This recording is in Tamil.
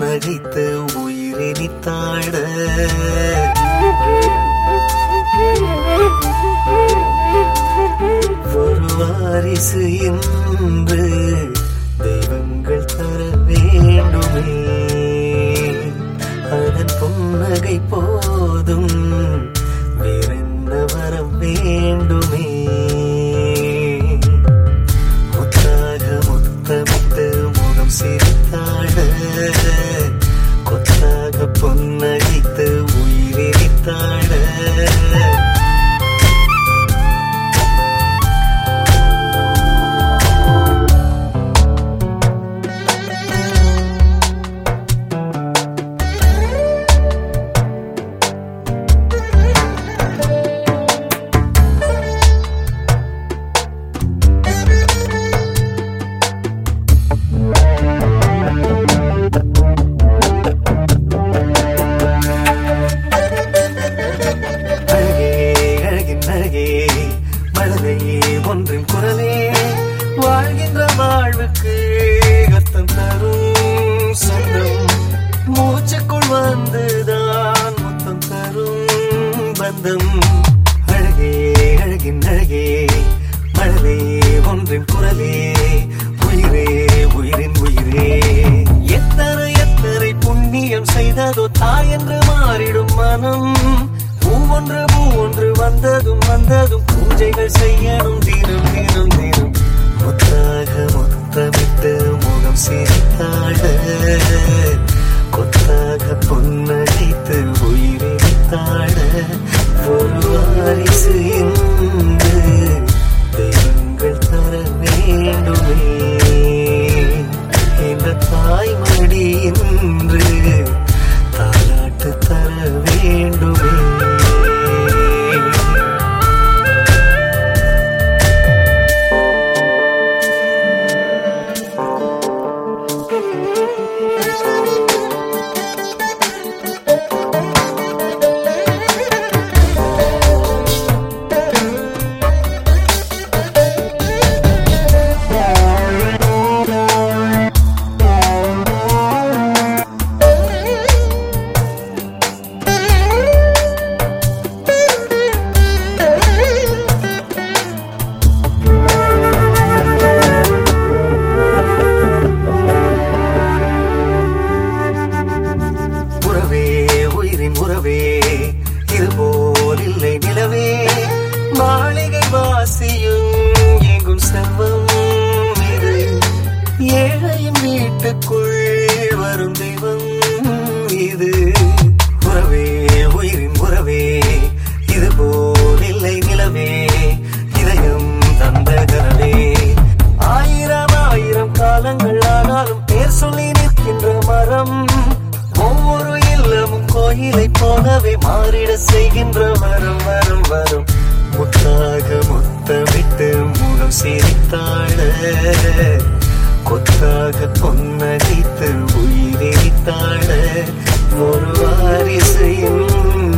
புன்னகைத்து உயிரினித்தாட ஒரு வாரிசு என்று தெய்வங்கள் தர வேண்டுமே அதன் புன்னகை போதும் வேறென்ன வர வேண்டுமே முத்தாக முத்தமிட்டு முகம் சிரித்தாட கொத்தாக புன்னகைத்து உயிரித்தாட அழகே அழகின் அழகே மழலையே ஒன்றின் குரலே வாழ்கின்ற வாழ்வுக்கு அர்த்தம் தரும் சொந்தம் மூச்சுக்குள் வந்துதான் முத்தம் தரும் பந்தம் அழகே அழகின் அழகே மழலையே ஒன்றின் குரலே உயிரே உயிரின் உயிரே எத்தனை எத்தனை புண்ணியம் செய்ததோ தாய் என்று மாறிடும் மனம் பூவொன்று பூவொன்று வந்ததும் வந்ததும் பூஜைகள் செய்யணும் தினம் தினம் தினம் முத்தாக முத்தமிட்டு முகம் சிரித்தாட கொத்தாக பொன்னடைத்து உயிரித்தாட ஒரு வாரிசு என்று தெய்வங்கள் தர வேண்டுமே இந்த தாய்மடி என்று தாலாட்டு தர வேண்டுமே உறவே உயிரின் உறவே இதுபோல் இல்லை நிலவே மாளிகை வாசியும் எங்கும் செல்வம் இது ஏழையின் வீட்டுக்குள் வரும் தெய்வம் இது உறவே உயிரின் உறவே இதுபோல் இல்லை நிலவே இதயம் தந்த கனவே ஆயிரம் ஆயிரம் காலங்கள் ஆனாலும் பேர் சொல்லி நிற்கின்ற மரம் ஒவ்வொரு இல்லமும் கோயிலை போலவே மாறிட செய்கின்ற வரம் வரம் வரும் முத்தாக முத்தமிட்டு முகம் சிரித்தாட கொத்தாக பொன்னடித்து உயிரித்தாட ஒரு வாரிசு என்று